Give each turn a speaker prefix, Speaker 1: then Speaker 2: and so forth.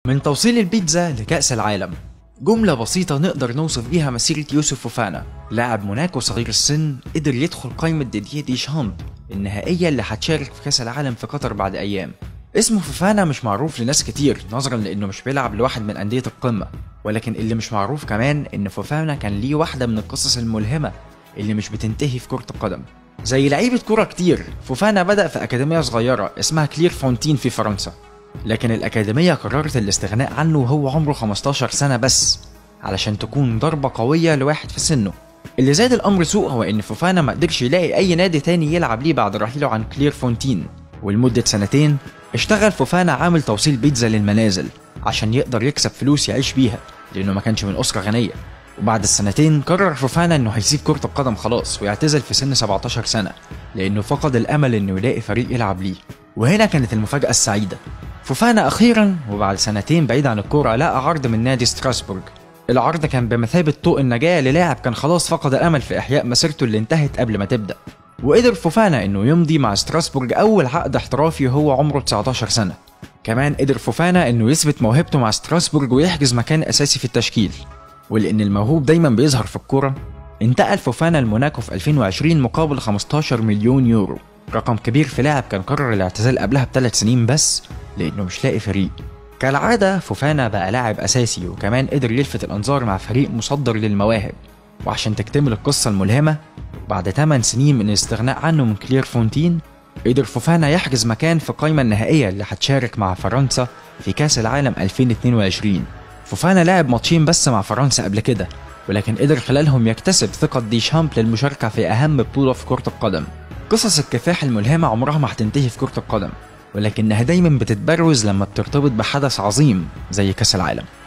Speaker 1: من توصيل البيتزا لكأس العالم جملة بسيطة نقدر نوصف بيها مسيرة يوسف فوفانا لاعب موناكو صغير السن قدر يدخل قائمة ديديه ديشامب النهائية اللي هتشارك في كأس العالم في قطر بعد أيام اسمه فوفانا مش معروف لناس كتير نظرا لأنه مش بيلعب لواحد من أندية القمة ولكن اللي مش معروف كمان إن فوفانا كان ليه واحدة من القصص الملهمة اللي مش بتنتهي في كرة القدم زي لعيبة كورة كتير فوفانا بدأ في أكاديمية صغيرة اسمها كلير فونتين في فرنسا لكن الأكاديمية قررت الاستغناء عنه وهو عمره 15 سنة بس علشان تكون ضربة قوية لواحد في سنه اللي زاد الأمر سوء هو إن فوفانا ما قدرش يلاقي أي نادي تاني يلعب ليه بعد رحيله عن كلير فونتين ولمدة سنتين اشتغل فوفانا عامل توصيل بيتزا للمنازل عشان يقدر يكسب فلوس يعيش بيها لأنه ما كانش من أسرة غنية وبعد السنتين قرر فوفانا انه هيسيب كرة القدم خلاص ويعتزل في سن 17 سنة لانه فقد الامل انه يلاقي فريق يلعب ليه وهنا كانت المفاجأة السعيدة فوفانا اخيرا وبعد سنتين بعيد عن الكورة لقى عرض من نادي ستراسبورج العرض كان بمثابة طوق النجاة للاعب كان خلاص فقد الامل في احياء مسيرته اللي انتهت قبل ما تبدأ وقدر فوفانا انه يمضي مع ستراسبورج اول عقد احترافي وهو عمره 19 سنة كمان قدر فوفانا انه يثبت موهبته مع ستراسبورج ويحجز مكان اساسي في التشكيل ولأن الموهوب دايما بيظهر في الكورة انتقل فوفانا لموناكو في 2020 مقابل 15 مليون يورو رقم كبير في لاعب كان قرر الاعتزال قبلها بثلاث سنين بس لأنه مش لاقي فريق كالعادة فوفانا بقى لاعب أساسي وكمان قدر يلفت الأنظار مع فريق مصدر للمواهب وعشان تكتمل القصة الملهمة بعد 8 سنين من الاستغناء عنه من كلير فونتين قدر فوفانا يحجز مكان في القائمة النهائية اللي هتشارك مع فرنسا في كأس العالم 2022 فوفانا لعب ماتشين بس مع فرنسا قبل كده ولكن قدر خلالهم يكتسب ثقة ديشامب للمشاركة في أهم بطولة في كرة القدم قصص الكفاح الملهمة عمرها ما هتنتهي في كرة القدم ولكنها دايما بتتبروز لما بترتبط بحدث عظيم زي كأس العالم